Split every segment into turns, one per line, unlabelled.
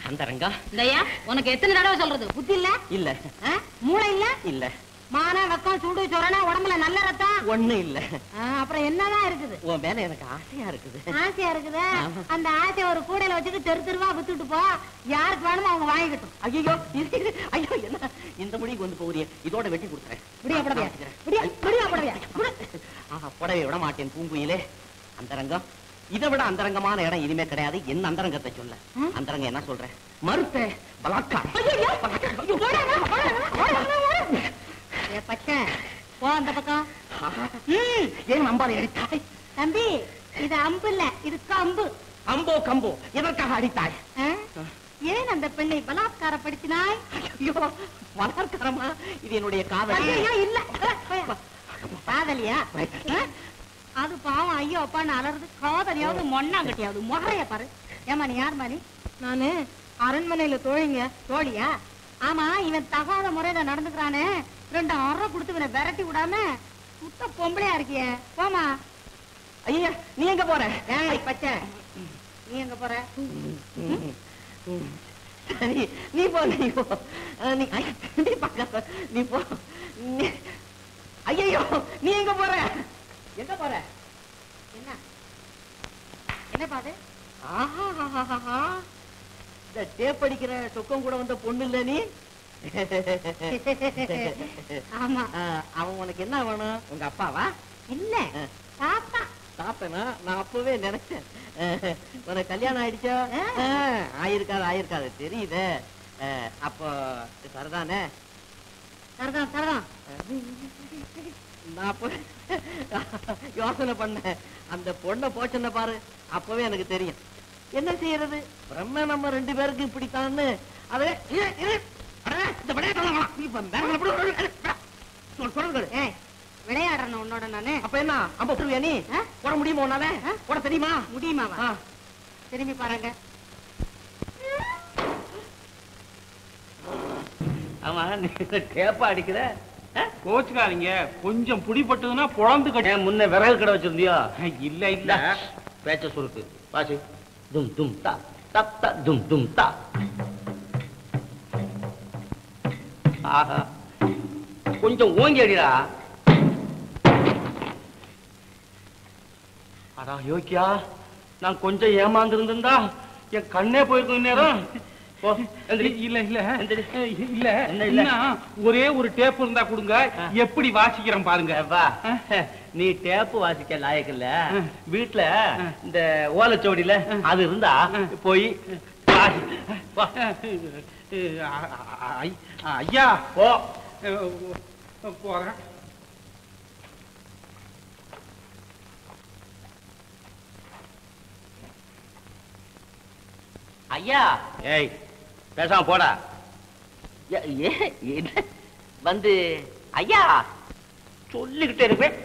அந்தரங்கம்
இந்தயா உனக்கு எத்தனை தடவை சொல்றது புத்தி இல்ல
இல்ல
ஆ? மூளை இல்ல
இல்ல
மான வெக்கம் சூடு சொரணா உடம்புல நல்ல ரத்தம்
ஒண்ணு இல்ல
ஆ, அப்புறம் என்னதான் இருக்குது
உன் மேல எனக்கு ஆசையா இருக்குது
ஆசையா இருக்குது
ஆமா.
அந்த ஆசையை ஒரு கூடையில வச்சுட்டு தெரு தெருவா வித்துட்டு போ யாருக்கு வேணுமோ அவங்க வாங்கிக்கட்டும்
ஐயோ இது இது, ஐயோ என்ன இந்த முடிக்கு வந்து போறிய இதோட வெட்டி கொடுத்துறேன்
விடியா புடவையா
நான்
விடியா விடியா புடவையா விடு.
ஆஹா, புடவை விட மாட்டேன் பூங்குயிலே அந்தரங்கம் இதை விட அந்தரங்கமான இடம் இனிமே கிடையாது என்ன அந்தரங்கத்தை சொல்ல
ம்?
அந்தரங்கம் என்ன சொல்றேன் மறுத்த பலாத்காரம்
ஏ பச்சை போ அந்த பக்கம்
ஆஹா, ம், ஏன் அம்பாலை அடித்தாய்
தம்பி இது அம்பு இல்ல இது கம்பு
அம்போ கம்போ எதற்காக அடித்தாய்
ஆ? ஏன் அந்த பெண்ணை பலாத்காரப்படுத்தினாய்
ஐயோ பலாத்காரமா இது என்னுடைய காதல்
ஐயோ இல்ல காதலியா ஆ? அது பாவம் ஐயோ அப்பான்னு அலறது காதலியாவது மொண்ணாங்கட்டியாவது முகரைய பாரு ஏமா நீ யார் மாதிரி நானு அரண்மனையில தோழிங்க தோழியா ஆமா இவன் தகாத முறையில நடந்துக்கிறானே ரெண்டு அறை கொடுத்து இவனை விரட்டி விடாம சுத்த பொம்பளையா இருக்கியே போமா
ஐயா நீ எங்க போற
ஏய் பச்சை நீ எங்க போற
சரி நீ போ நீ போ அஹ், நீ ஐ, நீ பார்க்காத நீ போ நீ- ஐயையோ நீ எங்க போற எங்க போற
என்ன என்ன பாது
ஆஹா இந்த டேப் அடிக்கிற சொக்கம் கூட வந்த பொண்ணு இல்ல நீ
ஆமா
அஹ், அவன் உனக்கு என்ன வேணும் உங்க அப்பாவா
இல்ல
ஆ.
தாத்தா
சாப்பிட்டேனா நான் அப்பவே நினைச்சேன் அஹ், உனக்கு கல்யாணம் ஆயிடுச்சா
ஆ.
அஹ், ஆயிருக்காது ஆயிருக்காது தெரியுது அஹ், அப்போ சரிதானே
சரிதான் சரிதான்
நான் அப்ப யோசனை பண்ணேன் அந்த பொண்ணை போச்சுன்ன பாரு அப்பவே எனக்கு தெரியும் என்ன செய்யறது பிரம்ம நம்ம ரெண்டு பேருக்கு இப்படித்தான்னு அது இரு, இரு. அட, இந்த விளையாட்டு எல்லாம் வேணாம். நீ இப்ப வேற எப்படி ஒரு- அட, அட. சொல், சொல்றது கேளு.
ஏய் விளையாடுறேன் உன்னோட நானு
அப்ப என்ன அம்ப போடுவியா நீ
ஆ?
போட முடியுமா உன்னால போட தெரியுமா
முடியுமாவா
ஆ.
திரும்பி பாருங்க
ஆமா நீ டேப்பா அடிக்கிற
கோச்சுக்காதீங்க கொஞ்சம் புடிப்பட்டதுன்னா பொழந்து கட்டி
ஏன் முன்ன விறகு கடை வச்சிருந்தியோ
இல்ல இல்ல
பேச்ச சுருக்கு வாசி தும் தும் தா தப் தா தும் தும் தா ஆஹா கொஞ்சம் ஓங்கி அடிடா
அடா யோக்கியா நான் கொஞ்சம் ஏமாந்து இருந்திருந்தா என் கண்ணே போயிருக்கும் நேரம்
போ, எந்திரி.
இல்ல இல்ல
எந்திரி.
இல்ல
என்ன இல்ல?
இன்னும் ஒரே ஒரு டேப் இருந்தா கொடுங்க எப்படி வாசிக்கிறேன் பாருங்க
வா நீ டேப்பு வாசிக்க லாயக்கு இல்ல
ஆ.
வீட்டுல
ஆ.
இந்த ஓலைச்சோடியில அது இருந்தா
ஆ.
போய் வாசி வா.
ஐ- ஐயா
போ
போறேன்
ஐயா ஏய் பேசாம போடா ஏ- ஏ- என்ன? வந்து ஐயா சொல்லிக்கிட்டே இருப்பேன்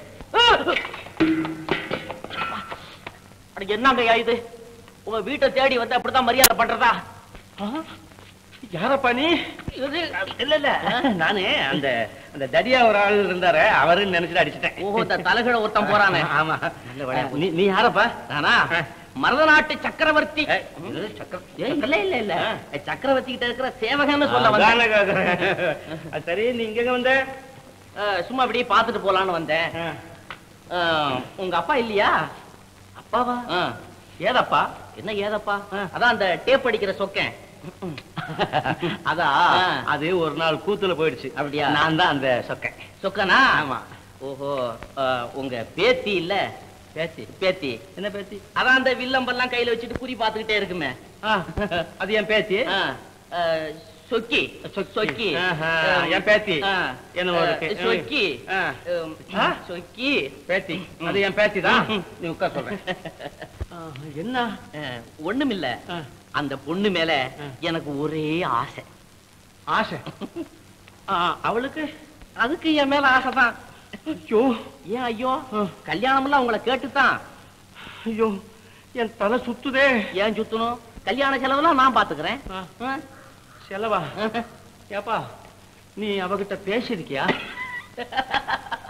அட, என்னங்க ஐயா இது உங்க வீட்டை தேடி வந்து அப்படித்தான் மரியாதை பண்றதா
யாரப்பா நீ
இது இல்ல இல்ல நானு அந்த அந்த தடியா ஒரு ஆள் இருந்தாரு அவருன்னு நினைச்சிட்டு அடிச்சிட்டேன் ஓஹோ இந்த தலைகீழ ஒருத்தன் போறானே ஆமா நீ நீ யாரப்பா நானா மருதநாட்டு சக்கரவர்த்தி ஏய், இல்ல இல்ல இல்ல சக்கரவர்த்தி கிட்ட இருக்கிற சேவகன்னு சொல்ல
அதானே
வந்தேன்
கேக்குறேன். அது சரி நீ இங்க வந்த
அஹ், சும்மா அப்படியே பாத்துட்டு போலான்னு வந்தேன் அஹ், உங்க அப்பா இல்லையா
அப்பாவா
அஹ், ஏதப்பா என்ன ஏதப்பா அதான் அந்த டேப் அடிக்கிற சொக்கேன்
அதான்
ஆ.
அது ஒரு நாள் கூத்துல போயிடுச்சு
அப்படியா?
நான் தான் அந்த சொக்கேன்
சொக்கனா
ஆமா.
ஓஹோ அஹ், உங்க பேத்தி இல்ல பேத்தி பேத்தி
என்ன பேத்தி
அதான் அந்த வில்லம்பெல்லாம் கையில வச்சுட்டு குறி பாத்துக்கிட்டே இருக்குமே
ஆ, அது என் பேத்தி
ஆ, அஹ், சொக்கி சொக்கி
ஆஹா,
அஹ்,
என் பேத்தி
ஆ,
என்னமோ
அஹ்,
இருக்கு.
சொக்கி
ஆ.
அஹ்,
ஆ?
சொக்கி
பேத்தி அது என் பேத்தி தான் நீ உட்கார் சொல்றேன் என்ன
அஹ், ஒண்ணுமில்ல
ஆ.
அந்த பொண்ணு மேல
ஆ.
எனக்கு ஒரே ஆசை
ஆசை
ஆ, அவளுக்கு அதுக்கு என் மேல ஆசைதான்
ஐயோ
ஏன் ஐயோ
ஆ.
கல்யாணம் எல்லாம் உங்களை கேட்டுத்தான்
ஐயோ என் தலை சுத்துதே
ஏன் சுத்தணும் கல்யாண செலவெல்லாம் நான் பாத்துக்கிறேன்
ஆ.
ஆ?
செலவா ஏப்பா நீ அவகிட்ட பேசியிருக்கியா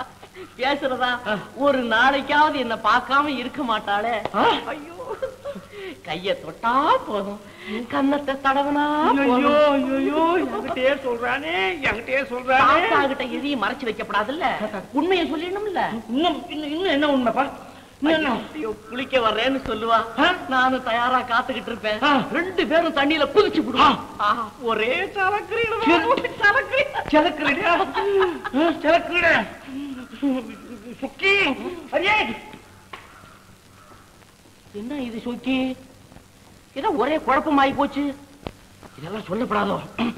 பேசுறதா
ஆ.
ஒரு நாளைக்காவது என்ன பார்க்காம இருக்க மாட்டாளே
ஆ?
ஐயோ கைய தொட்டா போதும் கன்னத்தை தடவனா
ஐயோ ஐயோ என்கிட்டயே சொல்றானே என்கிட்டயே சொல்றானே
தாத்தா கிட்ட எதையும் மறைச்சு வைக்கப்படாதுல்ல உண்மையை சொல்லிடணும்ல
இன்னும் இன்னும் இன்னும் என்ன உண்மைப்பா இன்னும் என்ன
ஐயோ குளிக்க வர்றேன்னு சொல்லுவா நானும் தயாரா காத்துக்கிட்டு இருப்பேன்
ஆ.
ரெண்டு பேரும் தண்ணியில குதிச்சு விடுவான் ஒரே சரக்கு சரக்கு
சிலக்குறடியா சிலக்குற சுக்கி அரியே
என்ன இது சொக்கி ஏதோ ஒரே குழப்பமாயி போச்சு இதெல்லாம் சொல்லப்படாதோ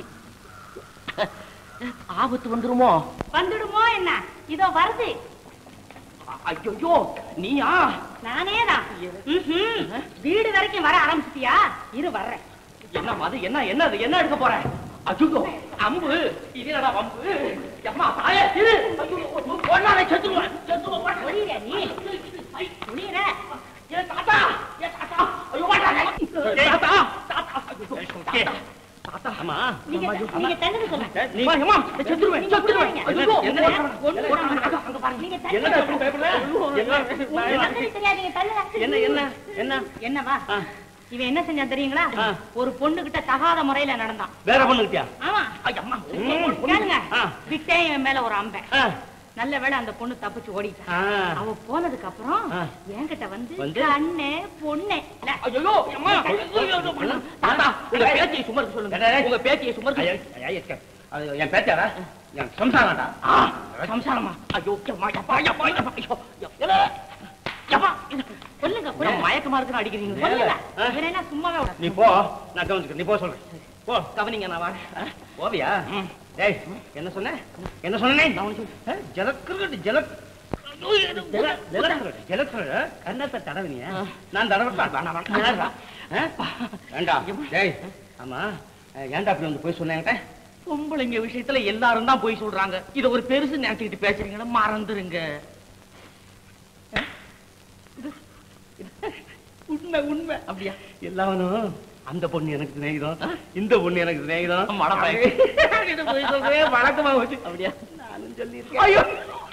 ஆபத்து வந்துருமோ
வந்துடுமோ என்ன இதோ வருது
ஐயோ நீயா
நானே தான் வீடு வரைக்கும் வர ஆரம்பிச்சிட்டியா இரு வர்றேன்
என்ன அது என்ன என்ன அது என்ன எடுக்க போற ஐயோ அம்பு இது என்னடா அம்பு அம்மா தாயே இரு ஐயோ ஒன்னாலே செத்துருவேன் செத்துருவேன்
ஒளியிற நீ ஒளியிற
ஏ தாத்தா ஏ தாத்தா ஐயோ வாடா தாத்தா தாத்தா ஐயோ, தாத்தா அம்மா
நீங்க நீங்க தண்ணி சொல்லுங்க
நீ
அம்மா, அம்மா, செத்துருவேன்
நீங்க
செத்துருவேன்
போறீங்க.
ஐயோ
என்ன, என்ன,
ஒண்ணு ஒண்ணு அங்க பாருங்க
நீங்க தண்ணி
என்னடா இப்படி பயப்படுற என்ன
உங்களுக்கு தெரியாதீங்க தள்ளுங்க
என்ன என்ன என்ன
என்னவா
ஆ.
இவன் என்ன செஞ்சான் தெரியுங்களா
ஆ.
ஒரு பொண்ணு கிட்ட தகாத முறையில நடந்தான்
வேற பொண்ணுக்கிட்டியா
ஆமா
ஐயம்மா
கேளுங்க
ஆ.
விட்டேன் இவன் மேல ஒரு அம்பை
ஆ.
நல்ல வேளை அந்த பொண்ணு தப்பிச்சு ஓடிட்டா
ஆ.
அவ போனதுக்கு அப்புறம்
ஆ.
என்கிட்ட வந்து
வந்து?
கண்ணே பொண்ணே இல்ல,
ஐயோ அம்மா ஐயோ, தாத்தா உங்க பேத்தியை சும்மா இருக்க சொல்லுங்க
டேய், டேய்.
உங்க பேத்தியை சும்மா
ஐயா,
இருக்க
ஐயா, ஐயா, அது என் பேச்சாரா என் சம்சாரம்டா
ஆ, சம்சாரமா ஐயோ அம்மா யப்பா யப்பா யப்பா ஐயோ யப்பா, யப்பா
சொல்லுங்க
கூட
கூட
மயக்கமா இருக்குன்னு அடிக்கிறீங்க
சொல்லுங்க
ஆ.
இவன் என்ன சும்மாவே விட
நீ போ நான் கவனிச்சுக்க நீ போ சொல்றேன் போ
கவனிங்க நான் வரேன்
போவியா டேய் என்ன சொன்ன என்ன சொன்னேன் ஜலக்குறது ஜலக் ஜலக்குறது கண்ணத்தை தடவினியா நான் தடவட்டா வேண்டாம் வேண்டாம் வேண்டாம் டேய் ஆமா அஹ், ஏன்டா அப்படி வந்து போய் சொன்னேன்
பொம்பளைங்க விஷயத்துல எல்லாரும் தான் போய் சொல்றாங்க இத ஒரு பெருசு நினைச்சுக்கிட்டு பேசுறீங்கன்னா மறந்துருங்க
உண்மை உண்மை
அப்படியா
எல்லாவனும் அந்த பொண்ணு எனக்கு சிநேகிதம் இந்த பொண்ணு எனக்கு சிநேகிதம்
மடப்பைய.
இது போய் சொல்றேன் வழக்கமா வச்சு
அப்படியா
நானும் சொல்லியிருக்கேன்
ஐயோ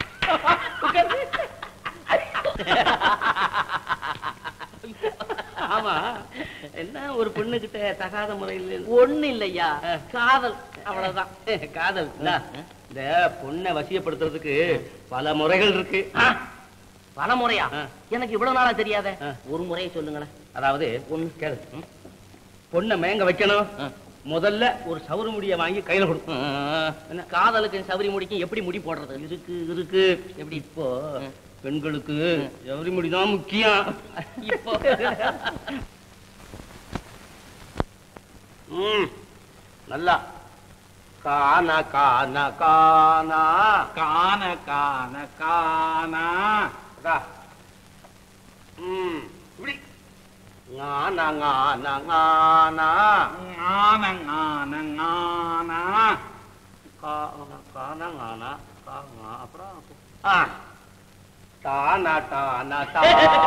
ஆமா என்ன ஒரு பொண்ணு கிட்ட தகாத முறையில்
ஒண்ணு இல்லையா காதல் அவ்வளவுதான்
காதல் இந்தா, இந்த பொண்ணை வசியப்படுத்துறதுக்கு பல முறைகள் இருக்கு
பல முறையா
ஆ.
எனக்கு இவ்வளவு நாளா தெரியாத
ஆ.
ஒரு முறையை சொல்லுங்களேன்
அதாவது பொண்ணு கேளு ம். பொண்ணை மேங்க வைக்கணும்
ஆ.
முதல்ல ஒரு சவுறு முடிய வாங்கி கையில கொடுக்கும்
என்ன காதலுக்கு சபரி முடிக்கும் எப்படி முடி போடுறது
இருக்கு இருக்கு எப்படி இப்போ பெண்களுக்கு சவுரி முடிதான் முக்கியம்
இப்போ
ம் நல்லா கானா கானா கானா
காண காண காணா
அதா. ம் இப்படி ஞானா ஞானா ஞானா
ஞான ஞான ஞானா
கானா கானா ஞானா கானா அப்புறம் ஆ தானா தானா தா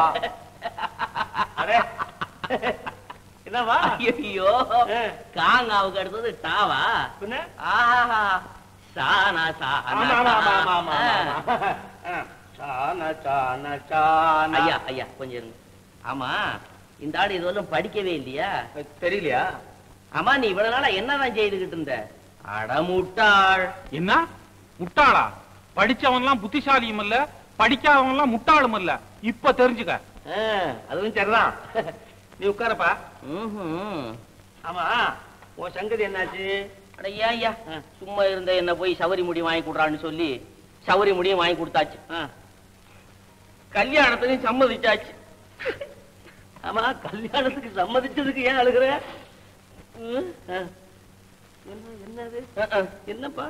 அடே என்னவா
ஐயோ காங்காவுக்கு அடுத்தது டாவா
பின்ன
ஆஹா சானா
ஆமா ஆமா ஆமா ஆமா ஆமா
சானா
ஆமா ஆ. சானா சானா சானா
ஐயா ஐயா கொஞ்சம் இருங்க ஆமா இந்த ஆடு இதுவரையும் படிக்கவே இல்லையா
தெரியலையா
ஆமா நீ இவ்வளவு நாளா என்னதான் செய்துகிட்டு இருந்த அடமுட்டாள்
என்ன முட்டாளா படிச்சவன்லாம் புத்திசாலியும் இல்ல படிக்காதவன்லாம் முட்டாளும் இல்ல இப்ப தெரிஞ்சுக்க
ஆ, அதுவும் சரிதான் நீ உட்காரப்பா
ம்ஹும்.
ஆமா உன் சங்கதி என்னாச்சு
அட ஏன் ஐயா சும்மா இருந்த என்ன போய் சவரி முடி வாங்கி கொடுறான்னு சொல்லி சவரி முடியும் வாங்கி கொடுத்தாச்சு
ஆ.
கல்யாணத்துக்கும் சம்மதிச்சாச்சு
ஆமா கல்யாணத்துக்கு சம்மதிச்சதுக்கு ஏன் அழுகுற ம்? ஆ. என்ன என்னது ஆ, ஆ. என்னப்பா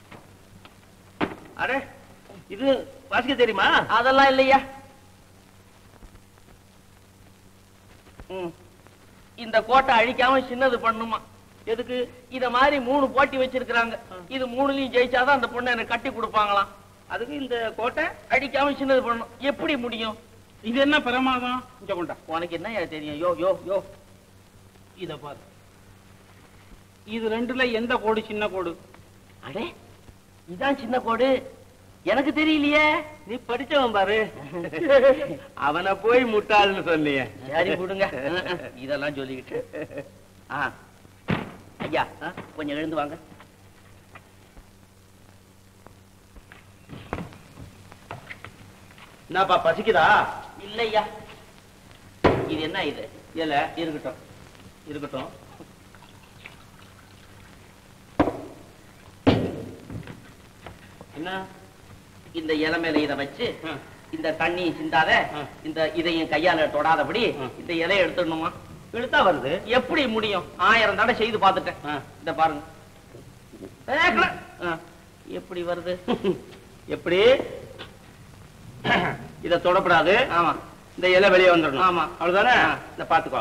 அடே இது வாசிக்க தெரியுமா
அதெல்லாம் இல்லையா ம். இந்த கோட்டை அழிக்காம சின்னது பண்ணுமா எதுக்கு இத மாதிரி மூணு போட்டி வச்சிருக்கிறாங்க இது மூணுலயும் ஜெயிச்சாதான் அந்த பொண்ணை எனக்கு கட்டி கொடுப்பாங்களாம்
அதுக்கு இந்த கோட்டை
அடிக்காம சின்னது பண்ணணும் எப்படி முடியும்
இது என்ன பிரமாதம் இங்க கொண்டா
உனக்கு என்ன தெரியும் யோ யோ யோ
இத பாரு இது ரெண்டுல எந்த கோடு சின்ன கோடு
அடே இதான் சின்ன கோடு
எனக்கு தெரியலையே நீ படிச்சவன் பாரு அவனை போய் முட்டாள்னு சொன்னிய சரி விடுங்க இதெல்லாம் சொல்லிக்கிட்டு ஆ ஐயா கொஞ்சம் எழுந்து வாங்க என்னப்பா பசிக்குதா இல்லையா இது என்ன இது இல்ல இருக்கட்டும் இருக்கட்டும் என்ன இந்த இலை மேல இத வச்சு இந்த தண்ணி சிந்தாத இந்த இதையும் கையால தொடாதபடி இந்த இலையை எடுத்துடணுமா இழுத்தா வருது எப்படி முடியும் ஆயிரம் தடவை செய்து பார்த்துட்டேன் இந்த பாருங்க வேகல. ஆ, எப்படி வருது எப்படி இத தொடக்கூடாது ஆமா இந்த இலை வெளியே வந்துடணும் ஆமா அவ்வளவுதானே இந்த பாத்துக்கோ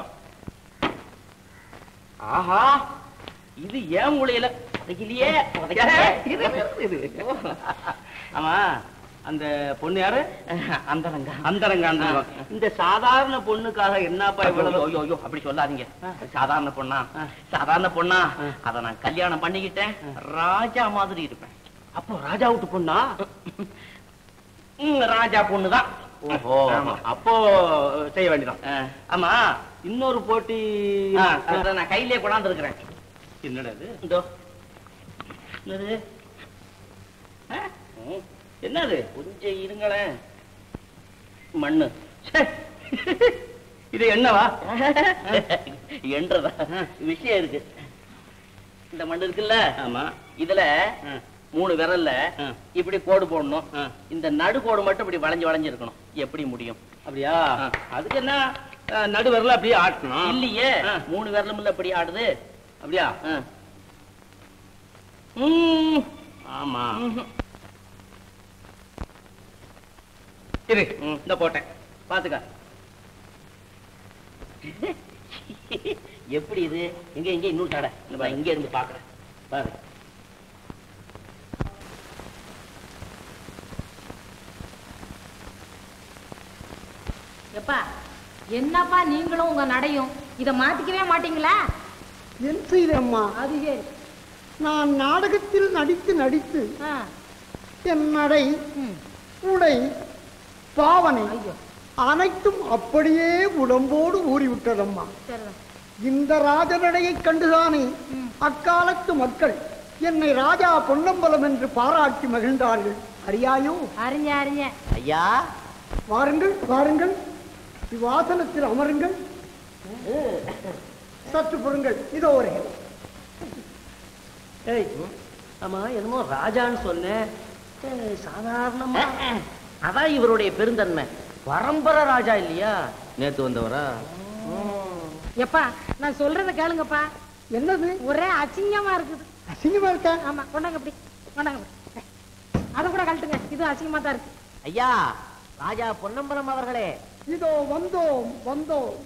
ஆஹா இது ஏன் மூலையில உதைக்கலையே உதைக்கலையே. ஆமா அந்த பொண்ணு யாரு அந்தரங்க அந்தரங்க அந்தரங்க இந்த சாதாரண பொண்ணுக்காக என்னப்பா இவ்வளவு ஐயோ ஐயோ அப்படி சொல்லாதீங்க சாதாரண பொண்ணா சாதாரண பொண்ணா அத நான் கல்யாணம் பண்ணிக்கிட்டேன் ராஜா மாதிரி இருப்பேன் அப்போ ராஜா விட்டு பொண்ணா ம், ராஜா பொண்ணுதான் ஓஹோ அப்போ செய்ய வேண்டியதான் ஆமா இன்னொரு போட்டி அத நான் கையிலே கொண்டாந்து இருக்கிறேன் என்னடா இது இதோ என்னது ஆ? ம், என்னது கொஞ்சம் இருங்களேன் மண்ணு ச்சே. இது என்னவா என்றதா விஷயம் இருக்கு இந்த மண் இருக்குல்ல ஆமா இதுல மூணு விரல்ல இப்படி கோடு போடணும் இந்த நடு கோடு மட்டும் இப்படி வளைஞ்சு வளைஞ்சு இருக்கணும் எப்படி முடியும் அப்படியா அதுக்கு என்ன நடு விரல அப்படியே ஆட்டணும் இல்லையே மூணு விரலும் இல்ல இப்படி ஆடுது அப்படியா ம். ஆமா இரு இந்த போட்டேன் பாத்துக்க எப்படி இது எங்க எங்க இன்னும் தட இந்த பாரு, இங்க இருந்து பாக்குறேன் பாரு
எப்பா என்னப்பா நீங்களும் உங்க நடையும் இத மாத்திக்கவே மாட்டீங்களா
என் செய்தம்மா
அது சரி
நான் நாடகத்தில் நடித்து நடித்து
ஆ,
என் நடை
ம்,
உடை பாவனை
ஐயோ
அனைத்தும் அப்படியே உடம்போடு ஊறிவிட்டதம்மா
சரிதான்
இந்த ராஜநடையைக் கண்டுதானே
ம்.
அக்காலத்து மக்கள் என்னை ராஜா பொன்னம்பலம் என்று பாராட்டி மகிழ்ந்தார்கள் அறியாயோ
அறிஞ்ச அறிஞ்ச
ஐயா
வாருங்கள் வாருங்கள் சிவாசனத்தில் அமருங்கள் சற்று பொருங்கள் இதோ ஒரு
ஏய் ஆமா என்னமோ ராஜான்னு சொன்னேன் ஏய், சாதாரணமா அதான் இவருடைய பெருந்தன்மை பரம்பரை ராஜா இல்லையா நேத்து வந்தவரா
எப்பா நான் சொல்றத கேளுங்கப்பா
என்னது
ஒரே அசிங்கமா இருக்குது
அசிங்கமா இருக்கா
ஆமா கொண்டாங்க இப்படி கொண்டாங்க இப்படி. அதை கூட கழட்டுங்க இது அசிங்கமா தான் இருக்கு
ஐயா ராஜா பொன்னம்பலம் அவர்களே
இதோ வந்தோம் வந்தோம்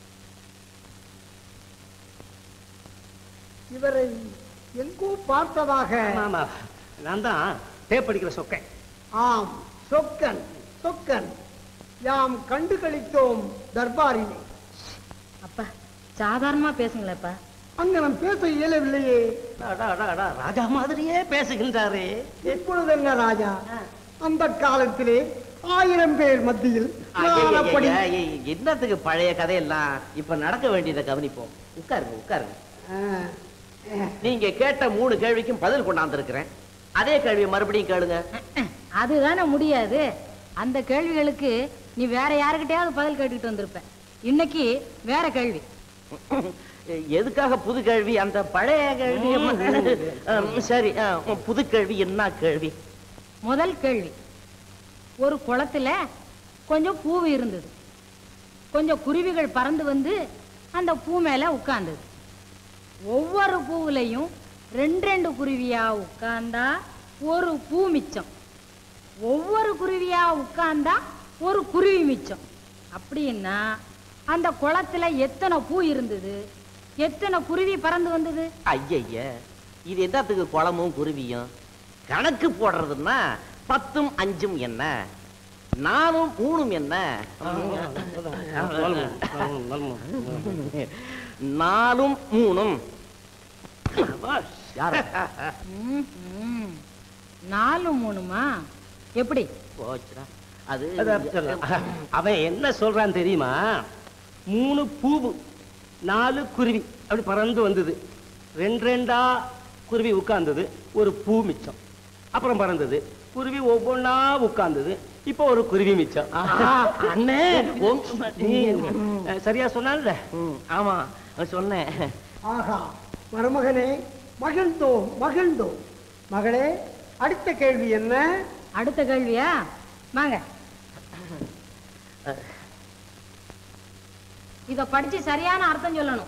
இவரை எங்கோ பார்த்ததாக
ஆமா நான் தான் டேப் அடிக்கிற சொக்கேன்
ஆம் சொக்கன் சொக்கன் யாம் கண்டு கழித்தோம் தர்பாரிலே
அப்பா சாதாரணமா பேசுங்களேப்பா
அங்கனம் பேச இயலவில்லையே
அடா, அடா, அடா, ராஜா மாதிரியே பேசுகின்றாரே
இப்பொழுது என்ன ராஜா அந்த காலத்திலே ஆயிரம் பேர் மத்தியில் நான் அப்படி
ஐயா, ஐயா, என்னத்துக்கு பழைய கதையெல்லாம் இப்ப நடக்க வேண்டியதை கவனிப்போம் உட்காருங்க உட்காருங்க
ஆ,
நீங்க கேட்ட மூணு கேள்விக்கும் பதில் கொண்டாந்துருக்கிறேன் அதே கேள்வி மறுபடியும் கேளுங்க
அதுதானே முடியாது அந்த கேள்விகளுக்கு நீ வேற யாருக்கிட்டயாவது பதில் கேட்டுக்கிட்டு வந்திருப்ப இன்னைக்கு வேற கேள்வி
எதுக்காக புது கேள்வி அந்த பழைய கேள்வி அம், சரி ஆ, புது கேள்வி என்ன கேள்வி
முதல் கேள்வி ஒரு குளத்துல கொஞ்சம் பூவு இருந்தது கொஞ்சம் குருவிகள் பறந்து வந்து அந்த பூ மேல உட்கார்ந்தது ஒவ்வொரு பூவுலையும் ரெண்டு ரெண்டு குருவியா உட்கார்ந்தா ஒரு பூ மிச்சம் ஒவ்வொரு குருவியா உட்கார்ந்தா ஒரு குருவி மிச்சம் அப்படின்னா அந்த குளத்துல எத்தனை பூ இருந்தது எத்தனை குருவி பறந்து வந்தது
ஐயய்ய இது என்னத்துக்கு குளமும் குருவியும் கணக்கு போடுறதுன்னா பத்தும் அஞ்சும் என்ன நாலும் மூணும் என்ன நாலும் மூணும் யாரு?
ம், ம். நாலு மூணுமா எப்படி
போச்சுடா அது
அதான் சொல்லலாம். அவன் என்ன சொல்றான் தெரியுமா மூணு பூவு நாலு குருவி அப்படி பறந்து வந்தது ரெண்டு ரெண்டா குருவி உட்கார்ந்தது ஒரு பூ மிச்சம் அப்புறம் பறந்தது குருவி ஒவ்வொன்றா உட்கார்ந்தது இப்போ ஒரு குருவி மிச்சம்
அண்ணே
நீ, அஹ், சரியா சொன்னான்ல
ம், ஆமா சொன்னேன்
ஆகா மருமகனே மகிழ்ந்தோம் மகிழ்ந்தோம் மகளே அடுத்த கேள்வி என்ன
அடுத்த கேள்வியா வாங்க இத படிச்சு சரியான அர்த்தம் சொல்லணும்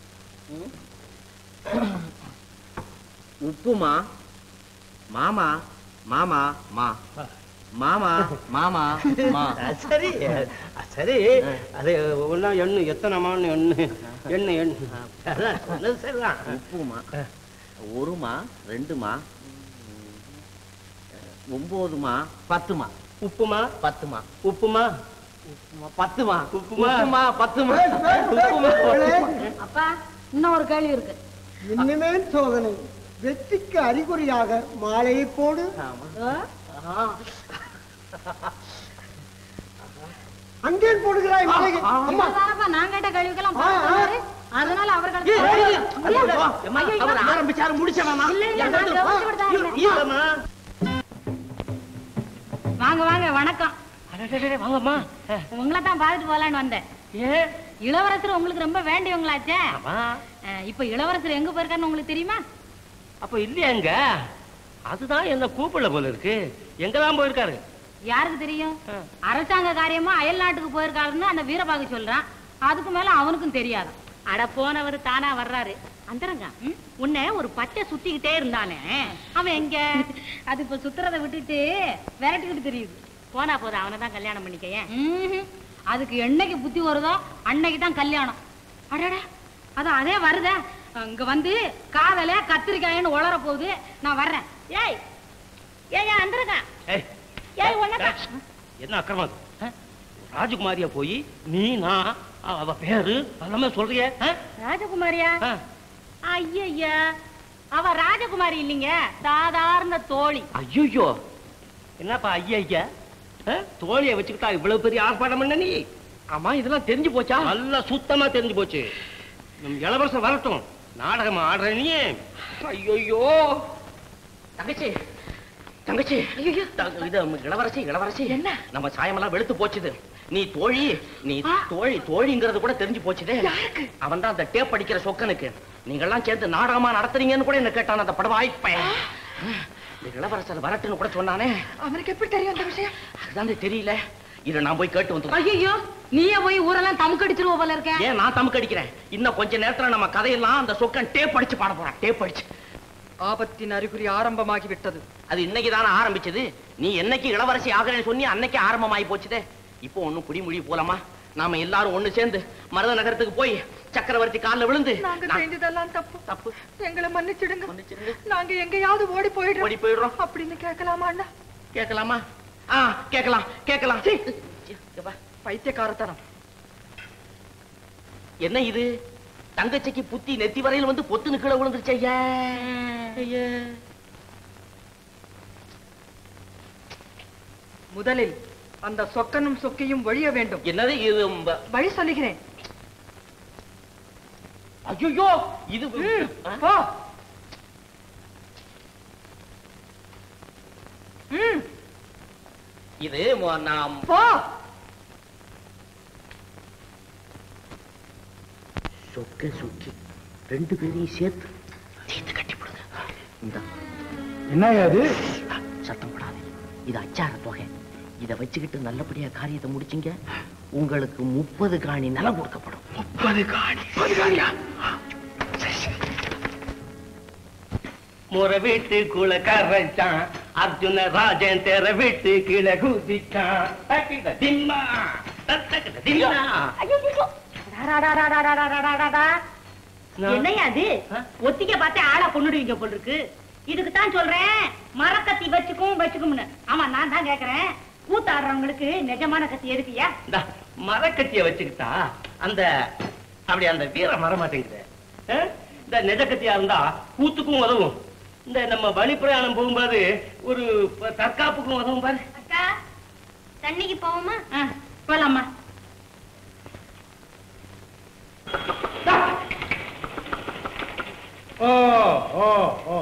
உப்புமா மாமா மாமா மா மாமா மாமா மா
அஹ், சரி அஹ், சரி அது ஒன்னா எண்ணு எத்தனைமான்னு எண்ணு எண்ணு எண்ணு அதான் சொன்னது சரிதான்
உப்புமா ஒருமா ரெண்டுமா ஒன்பதுமா பத்துமா
உப்புமா
பத்துமா
உப்புமா
பத்துமா
உப்புமா.
உப்புமா பத்துமா
மகளே,
அப்பா இன்னும் ஒரு கேள்வி இருக்கு
இனிமேல் சோதனை வெற்றிக்கு அறிகுறியாக மாலையை போடு அங்கே போடுகிறாய் மாலையை அம்மா
இதுதானப்பா நான் கேட்ட கேள்விக்கெல்லாம்
ஆ, ஆ.
சொன்னாரு. அதனால அவர்களுக்கு
அவர் ஆரம்பிச்சாரு முடிச்சவாமா
இல்ல, இல்ல, நான் கவனிச்சு விட்டுதான் இருந்தேன். வாங்க வாங்க வணக்கம்
வாங்கம்மா
உங்களை தான் பார்த்துட்டு போலான்னு வந்தேன்
ஏன்
இளவரசர் உங்களுக்கு ரொம்ப வேண்டியவங்களாச்சே
ஆமா
அஹ், இப்ப இளவரசர் எங்க போயிருக்காருன்னு உங்களுக்கு தெரியுமா
அப்ப இல்லையாங்க அதுதான் என்ன கூப்பிடல போல இருக்கு எங்கதான் போயிருக்காரு
யாருக்கு தெரியும்
ஆ.
அரசாங்க காரியமா அயல் நாட்டுக்கு போயிருக்காருன்னு அந்த வீரபாகு சொல்றான் அதுக்கு மேல அவனுக்கும் தெரியாது அட போனவர் தானா வர்றாரு அந்தரங்க உன்னை ஒரு பச்சை சுத்திக்கிட்டே இருந்தானே அவன் எங்க அது இப்ப சுத்துறதை விட்டுட்டு விரட்டிக்கிட்டு தெரியுது போனா போதும் அவனை தான் கல்யாணம் பண்ணிக்க அதுக்கு என்னைக்கு புத்தி வருதோ அன்னைக்கு தான் கல்யாணம் அடடா அது அதே வருதே இங்க வந்து காதல கத்திரிக்காயின்னு உளற போகுது நான் வர்றேன் ஏய் ஏய் அந்தரங்க
ஏய்,
ஏய் உனக்கா
என்ன அக்கிரமம் ஆ? ராஜகுமாரியா போய் நீ நான் அவ- அவ பேரு எல்லாமே சொல்றிய
ராஜகுமாரியா ஐயா அவ ராஜகுமாரி இல்லைங்க சாதாரண தோழி
ஐயோ என்னப்பா ஐயா ஐயா ஆ? தோழியை வச்சுக்கிட்டா இவ்வளவு பெரிய ஆர்ப்பாட்டம் பண்ண நீ
ஆமா இதெல்லாம் தெரிஞ்சு போச்சா
நல்லா சுத்தமா தெரிஞ்சு போச்சு நம் இளவரசன் வரட்டும் நாடகம் ஆடுற நீ ஐயோ
தங்கச்சி தங்கச்சி த- இது இளவரசி இளவரசி என்ன நம்ம சாயமெல்லாம் வெளுத்து போச்சுது நீ தோழி நீ தோழி தோழிங்கிறது கூட தெரிஞ்சு போச்சுதே அவன் தான் அந்த டேப் அடிக்கிற சொக்கனுக்கு நீங்கெல்லாம் சேர்ந்து நாடகமா நடத்துறீங்கன்னு கூட என்ன கேட்டான் அந்த படவாய்ப்பேன் இந்த இளவரசர் வரட்டுன்னு கூட சொன்னானே
அவனுக்கு எப்படி தெரியும் அந்த விஷயம்
அதுதான் தெரியல இதை நான் போய் கேட்டு வந்துடுறேன்
ஐயோ நீயே போய் ஊரெல்லாம் தமுக்கடிச்சிருவ போல இருக்க
ஏன் நான் தமக்கு அடிக்கிறேன் இன்னும் கொஞ்ச நேரத்துல நம்ம கதையெல்லாம் அந்த சொக்கன் டேப் அடிச்சு பாட போறான் டேப் அடிச்சு
ஆபத்தின் அறிகுறி ஆரம்பமாகி விட்டது
அது இன்னைக்கு தானே ஆரம்பிச்சது நீ என்னைக்கு இளவரசி ஆகிறேன்னு சொன்னி அன்னைக்கு ஆரம்பமாயி போச்சுதே இப்போ ஒண்ணும் குடிமுடி போலாமா நாம எல்லாரும் ஒண்ணு சேர்ந்து மருத நகரத்துக்கு போய் சக்கரவர்த்தி கால்ல விழுந்து
நாங்க
நான்-
செஞ்சதெல்லாம் தப்பு
தப்பு
எங்களை மன்னிச்சிடுங்க
மன்னிச்சிடுங்க.
நாங்க எங்கேயாவது ஓடி போயிடுறோம்
ஓடி போயிடுறோம்
அப்படின்னு கேட்கலாமா அண்ணா
கேட்கலாமா ஆ கேட்கலாம் கேட்கலாம் எப்பா,
பைத்தியக்காரத்தனம்
என்ன இது தங்கச்சிக்கு புத்தி நெத்தி வரையில் வந்து பொத்துன்னு கீழே விழுந்துருச்சு ஐயா ஐயா.
முதலில் அந்த சொக்கனும் சொக்கியும் ஒழிய வேண்டும்
என்னது இது ம-
வழி சொல்லுகிறேன்
ஐயோ இது
ம்,
ஆ?
போ ம்,
இது ம- நாம்
போ
சொக்க சுக்கி ரெண்டு பேரையும் சேர்த்து தீர்த்து கட்டி போடுங்க இந்த
என்ன அது
சத்தம் போடாது இது அச்சார தொகை இத வச்சுக்கிட்டு நல்லபடியா காரியத்தை முடிச்சீங்க உங்களுக்கு முப்பது காணி நிலம் கொடுக்கப்படும் முப்பது காணி
முற வீட்டு குல கரைச்சான் அர்ஜுன ராஜன் தெர வீட்டு கீழே குதிச்சான் தக்கிட திம்மா தத்தக்கிட திம்மா
என்னையா அது ஒத்திக்க பார்த்தே ஆளை கொண்டுடுவீங்க போல் இருக்கு இதுக்கு தான் சொல்றேன் மரக்கத்தி வச்சுக்கும் வச்சுக்கும்னு ஆமா நான் தான் கேக்குறேன் கூத்தாடுறவங்களுக்கு நிஜமான கத்தி எதுக்குயா
இந்த மரக்கட்டிய வச்சுக்கிட்டா அந்த அப்படி அந்த வீர மர மாட்டேங்குது ஆ? இந்த நெஜ கத்தியா இருந்தா கூத்துக்கும் உதவும் இந்த நம்ம வழி பிரயாணம் போகும்போது ஒரு ப- தற்காப்புக்கும் உதவும் பாரு
அக்கா தண்ணிக்கு போவோமா போலாமா
ஓ ஓ ஓ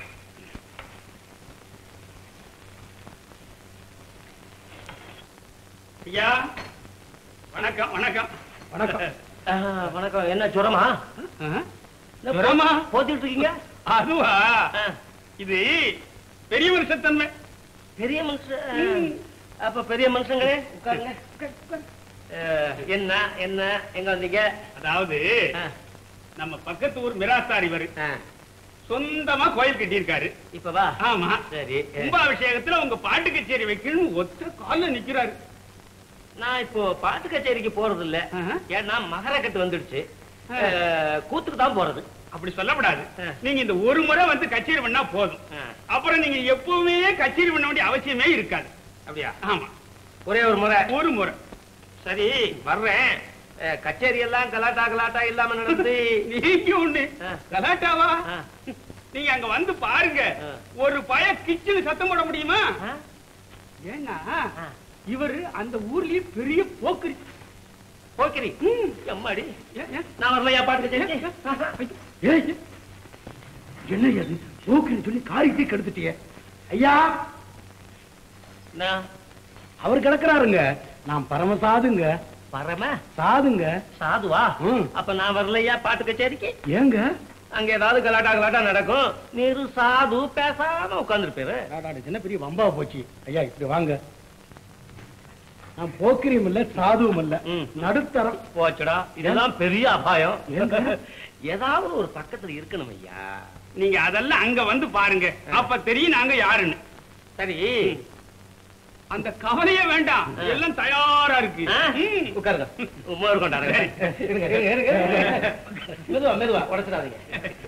ஐயா வணக்கம் வணக்கம்
வணக்கம்
ஆ, வணக்கம் என்ன ஜுரமா
ஜுரமா?
போத்திட்டு இருக்கீங்க
அதுவா
ஆ,
இது பெரிய மனுஷத்தன்மை
பெரிய மனுஷன் அப்ப பெரிய மனுஷங்களே உட்காருங்க ஆ, என்ன என்ன எங்க வந்தீங்க
அதாவது
ஆ,
நம்ம பக்கத்து ஊர் மிராஸ்தார் இவரு
ஆ,
சொந்தமா கோயில் கட்டியிருக்காரு
இப்ப வா
ஆமா
சரி
கும்பாபிஷேகத்துல உங்க பாட்டு கச்சேரி வைக்கணும்னு ஒத்த கால்ல நிக்கிறாரு
நான் இப்போ பாட்டு கச்சேரிக்கு போறது இல்ல
ஆஹா.
ஏன்னா மகரக்கட்டு வந்துடுச்சு
ஆ.
ஆ, கூத்துக்கு தான் போறது
அப்படி சொல்லக்கூடாது
ஆ.
நீங்க இந்த ஒரு முறை வந்து கச்சேரி பண்ணா போதும்
ஆ.
அப்புறம் நீங்க எப்பவுமே கச்சேரி பண்ண வேண்டிய அவசியமே இருக்காது
அப்படியா
ஆமா
ஒரே ஒரு முறை
ஒரு முறை
சரி வர்றேன் ஆ, கச்சேரி எல்லாம் கலாட்டா கலாட்டா இல்லாம நடந்து
நீங்க ஒண்ணு
ஆ.
கலாட்டாவா
ஆ.
நீங்க அங்க வந்து பாருங்க
ஆ.
ஒரு பய கிச்சனு சத்தம் போட முடியுமா
ஆ?
ஏன்னா
ஆ.
இவரு அந்த ஊர்லயே பெரிய போக்குரி
போக்கிரி எம்மாடி
ஏன், ஏன்?
நான் வரலையா பாட்டு கச்சேரிக்கு
ஏய், ஏய். என்ன அது போக்குன்னு சொல்லி காரியத்தை கெடுத்துட்டிய ஐயா
நான்
அவர் கிடக்குறாருங்க நான் பரமசாதுங்க
பரம
சாதுங்க
சாதுவா
ம்.
அப்ப நான் வரலையா பாட்டு கச்சேரிக்கு
ஏங்க
அங்க ஏதாவது கலாட்டா கலாட்டா நடக்கும் நீரு சாது பேசாம உட்கார்ந்துருப்பேரு
என்ன பெரிய வம்பா போச்சு ஐயா இப்படி வாங்க நான் போக்கிரியும் இல்ல சாதுவும் இல்ல
ம்.
நடுத்தரம்
போச்சுடா இதெல்லாம் பெரிய அபாயம்
ஏங்க?
ஏதாவது ஒரு பக்கத்துல இருக்கணும் ஐயா
நீங்க அதெல்லாம் அங்க வந்து பாருங்க அப்ப தெரியும் நாங்க யாருன்னு
சரி
அந்த கவலையே வேண்டாம்
ஆ.
எல்லாம் தயாரா இருக்கு
ஆ?
ம்.
உட்காருங்க மோர் கொண்டாடுங்க இருங்க, இருங்க, இருங்க, இருங்க. மெதுவா மெதுவா உடச்சிடாதீங்க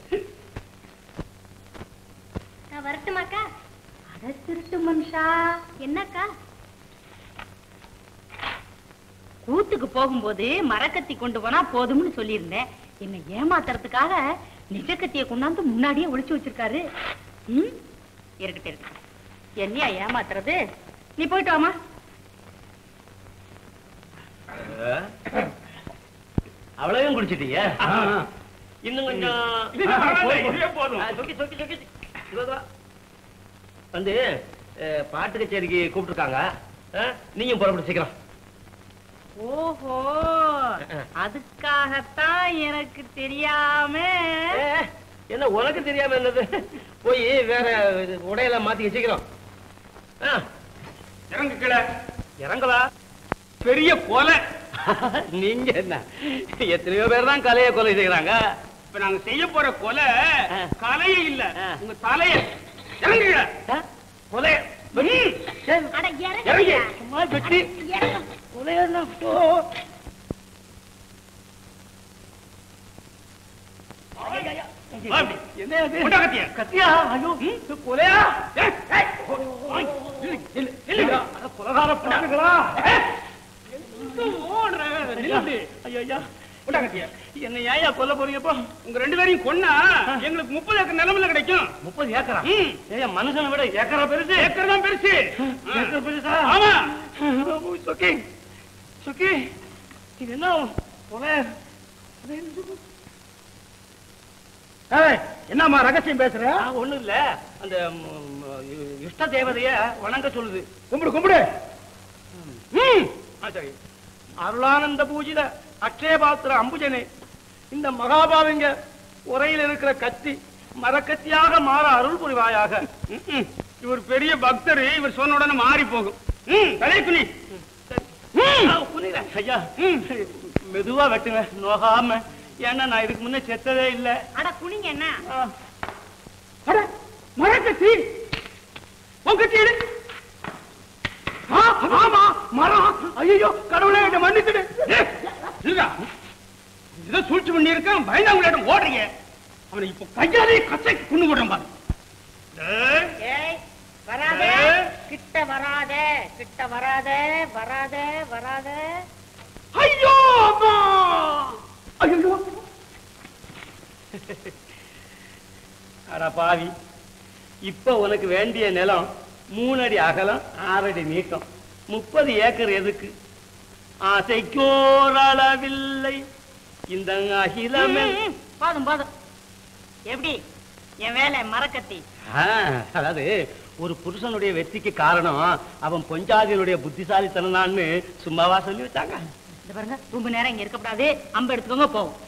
நான் வரட்டுமாக்கா அட திருட்டு மனுஷா என்னக்கா கூத்துக்கு போகும்போது மரக்கத்தி கொண்டு போனா போதும்னு சொல்லியிருந்தேன் என்ன ஏமாத்துறதுக்காக நிஜ கத்திய கொண்டாந்து முன்னாடியே ஒளிச்சு வச்சிருக்காரு ம் இருக்கட்டும் இருக்கட்டும் என்னையா ஏமாத்துறது நீ போயிட்டு வாமா
அவ்வளவையும் குடிச்சிட்டீங்க
ஆ, ஆ.
இன்னும் கொஞ்சம்
இது பரவாயில்ல, இதுவே போதும்.
ஆ, சொக்கி, சொக்கி, சொக்கி. இதோ, இதோ. வந்து அஹ், பாட்டு கச்சேரிக்கு கூப்பிட்டுருக்காங்க அஹ், நீயும் புறப்பட்டு சீக்கிரம்
ஓஹோ அதுக்காகத்தான் எனக்கு தெரியாம
ஏ, என்ன உனக்கு தெரியாம என்னது போய் வேற இது, உடையெல்லாம் மாத்திக்க சீக்கிரம் ஆ,
இறங்கு கீழே
இறங்கலா
பெரிய கொலை
நீங்க என்ன எத்தனையோ பேர் தான் கலையை கொலை செய்யறாங்க
இப்ப நாங்க செய்ய போற கொலை
ஆ.
கலையே இல்ல
ஆ.
உங்க தலைய இறங்கு கீழே.
ஆ, கொலை வெட்டி. ஏய்,
அட
இறங்கு.
இறங்க
சும்மா வெட்டி கொலையெல்லாம் போ.
வா அப்படி.
என்ன அது?
கொண்டா கத்திய.
கத்தியா ஐயோ இது கொலையா
ஏய், ஏய். ஓய், நில்லு, நில்லு, நில்லுங்க.
அட, கொலைகார பொண்ணுங்களா
ஏய், எங்க ஓடுற? நில்லு.
ஐயோ ஐயா
கொண்டா கத்திய.
என்ன ஏயா கொல்ல போறீங்க இப்போ
உங்க ரெண்டு பேரையும் கொன்னா எங்களுக்கு முப்பது ஏக்கர் நிலமில கிடைக்கும்
முப்பது ஏக்கரா
ம்.
ஏயா மனுஷனை விட ஏக்கரா பெருசு
ஏக்கர் தான் பெருசு
ஏக்கர் பெருசா
ஆமா
சுக்கி சுக்கி இது என்ன கொலை
என்னம்மா ரகசியம் பேசுற
ஆ, ஒண்ணும் இல்ல அந்த ம், ம், இஷ்ட தேவதைய வணங்க சொல்லுது
கும்பிடு கும்பிடு
ம். ஆ, சரி அருளானந்த பூஜித அக்ஷயபாத்திர அம்புஜனே இந்த மகாபாவிங்க உரையில் இருக்கிற கத்தி மரக்கத்தியாக மாற அருள் புரிவாயாக
ம்ம். இவர் பெரிய பக்தர் இவர் சொன்ன உடனே மாறி போகும் ம், தலையை குனி
ஆ, புரியுறேன். ஐயா மெதுவா வெட்டுங்க நோகாம ஏன்னா நான் இதுக்கு முன்ன செத்ததே இல்ல
அட குனிங்க என்ன
ஆ.
அட, மரக்கத்தி உன் கத்தி எடு. ஆ, ஆமா மரம் ஐயோ கடவுளே என்ன மன்னிச்சுடு ஏய், இருடா. இதை சூழ்ச்சி பண்ணி இருக்கான் பயந்தாங்களிடம் ஓடுறீங்க அவனை இப்ப கையாலே கச்சைக்கு கொண்டு விடுறேன் பாரு ஏய்,
ஏய் வராத
ஏய்.
கிட்ட வராத கிட்ட வராத வராத வராத
ஐயோ அம்மா ஐயோ
அட பாவி இப்ப உனக்கு வேண்டிய நிலம் மூணு அடி அகலம் ஆறு அடி நீட்டம் முப்பது ஏக்கர் எதுக்கு ஆசைக்கோரளவில்லை இந்த அகிலமே
ம், போதும் போதும் எப்படி என் வேலை மரக்கத்தி
ஆ, அதாவது ஒரு புருஷனுடைய வெற்றிக்கு காரணம் அவன் பொஞ்சாதியினுடைய புத்திசாலித்தனம் சும்மாவா சொல்லி வச்சாங்க
இந்த பாருங்க ரொம்ப நேரம் இங்க இருக்கக்கூடாது அம்பு எடுத்துக்கோங்க போவோம்